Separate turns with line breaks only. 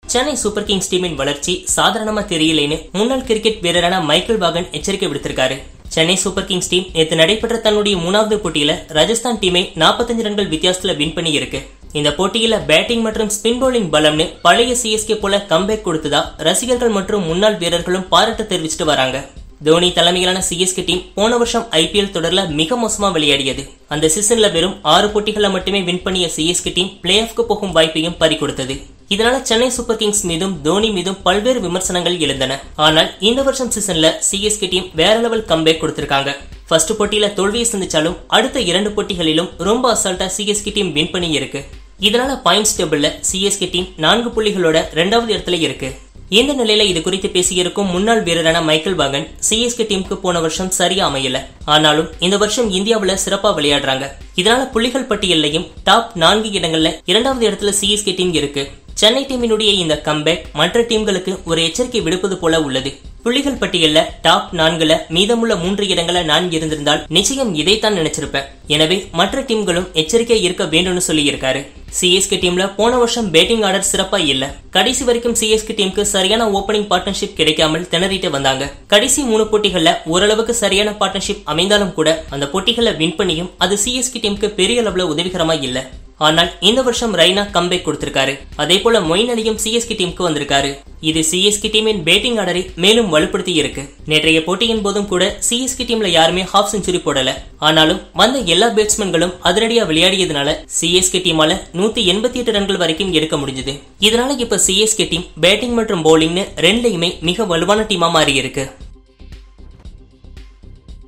Chennai Super Kings டீமின் வளர்ச்சி சாதாரணமா தெரியலேன்னு முன்னாள் கிரிக்கெட் வீரரான மைக்கேல் வாகன் எச்சரிக்கை விடுத்திருக்காரு சென்னை சூப்பர் கிங்ஸ் டீம் நேற்று நடைபெற்ற தன்னுடைய மூணாவது போட்டியில ராஜஸ்தான் டீமை 45 ரன்கள் வித்தியாசத்துல வின் பண்ணி இருக்கு இந்த போட்டியில பேட்டிங் மற்றும் ஸ்பின் பவுலிங் பலம்னு பழைய சிஎஸ்கே போல கம்பேக் கொடுத்ததா ரசிகர்கள் மற்றும் முன்னாள் வீரர்களும் பாராட்டு தெரிவிச்சிட்டு வராங்க தோனி தலைமையிலான சிஎஸ்கே டீம் போன வருஷம் ஐபிஎல் தொடர்ல மிக மோசமா விளையாடியது அந்த சீசன்ல வெறும் ஆறு போட்டிகளை மட்டுமே வின் பண்ணிய சிஎஸ்கே டீம் பிளே ஆஃப்க்கு போகும் வாய்ப்பையும் பறி கொடுத்தது இதனால சென்னை சூப்பர் கிங்ஸ் மீதும் தோனி மீதும் பல்வேறு விமர்சனங்கள் எழுந்தன ஆனால் இந்த வருஷம் சீசன்ல சிஎஸ்கே டீம் வேற லெவல் கம்பேக் கொடுத்திருக்காங்க ஃபர்ஸ்ட் போட்டியில தோல்வியை சந்திச்சாலும் அடுத்த இரண்டு போட்டிகளிலும் ரொம்ப அசால்ட்டா சிஎஸ்கே டீம் வின் பண்ணி இருக்கு இதனால பாயிண்ட்ஸ் டேபிள்ல சிஎஸ்கே டீம் நான்கு புள்ளிகளோட இரண்டாவது இடத்துல இருக்கு இந்த நிலையில இது குறித்து பேசியிருக்கும் முன்னாள் வீரரான மைக்கேல் வாகன் சிஎஸ்கே டீமுக்கு போன வருஷம் சரியா அமையல ஆனாலும் இந்த வருஷம் இந்தியாவுல சிறப்பா விளையாடுறாங்க இதனால புள்ளிகள் பட்டியல்லையும் டாப் நான்கு இடங்கள்ல இரண்டாவது இடத்துல சிஎஸ்கே டீம் இருக்கு சென்னை டீமினுடைய இந்த கம்பேக் மற்ற டீம்களுக்கு ஒரு எச்சரிக்கை விடுப்பது போல உள்ளது புள்ளிகள் பட்டியல்ல டாப் நான்குல மீதமுள்ள மூன்று இடங்கள நான் இருந்திருந்தால் நிச்சயம் இதைத்தான் நினைச்சிருப்பேன் எனவே மற்ற டீம்களும் எச்சரிக்கை இருக்க வேண்டும்னு சொல்லி இருக்காரு சிஎஸ்கே டீம்ல போன வருஷம் பேட்டிங் ஆர்டர் சிறப்பா இல்ல கடைசி வரைக்கும் சிஎஸ்கே டீமுக்கு சரியான ஓபனிங் பார்ட்னர்ஷிப் கிடைக்காமல் திணறிட்டு வந்தாங்க கடைசி மூணு போட்டிகள்ல ஓரளவுக்கு சரியான பார்ட்னர்ஷிப் அமைந்தாலும் கூட அந்த போட்டிகளை வின் பண்ணியும் அது சிஎஸ்கே டீமுக்கு பெரிய அளவுல உதவிகரமா இல்ல ஆனால் இந்த வருஷம் ரெய்னா கம்பேக் கொடுத்திருக்காரு அதே போல மொயின் அலியும் சிஎஸ்கே டீமுக்கு வந்திருக்காரு இது சிஎஸ்கே டீமின் பேட்டிங் ஆர்டரை மேலும் வலுப்படுத்தி இருக்கு நேற்றைய போட்டியின் போதும் கூட சிஎஸ்கே டீம்ல யாருமே ஹாஃப் செஞ்சுரி போடல ஆனாலும் வந்த எல்லா பேட்ஸ்மேன்களும் அதிரடியா விளையாடியதுனால சிஎஸ்கே டீமால நூத்தி எண்பத்தி எட்டு ரன்கள் வரைக்கும் எடுக்க முடிஞ்சது இதனால இப்ப சிஎஸ்கே டீம் பேட்டிங் மற்றும் பவுலிங்னு ரெண்டுலயுமே மிக வலுவான டீமா மாறி இருக்கு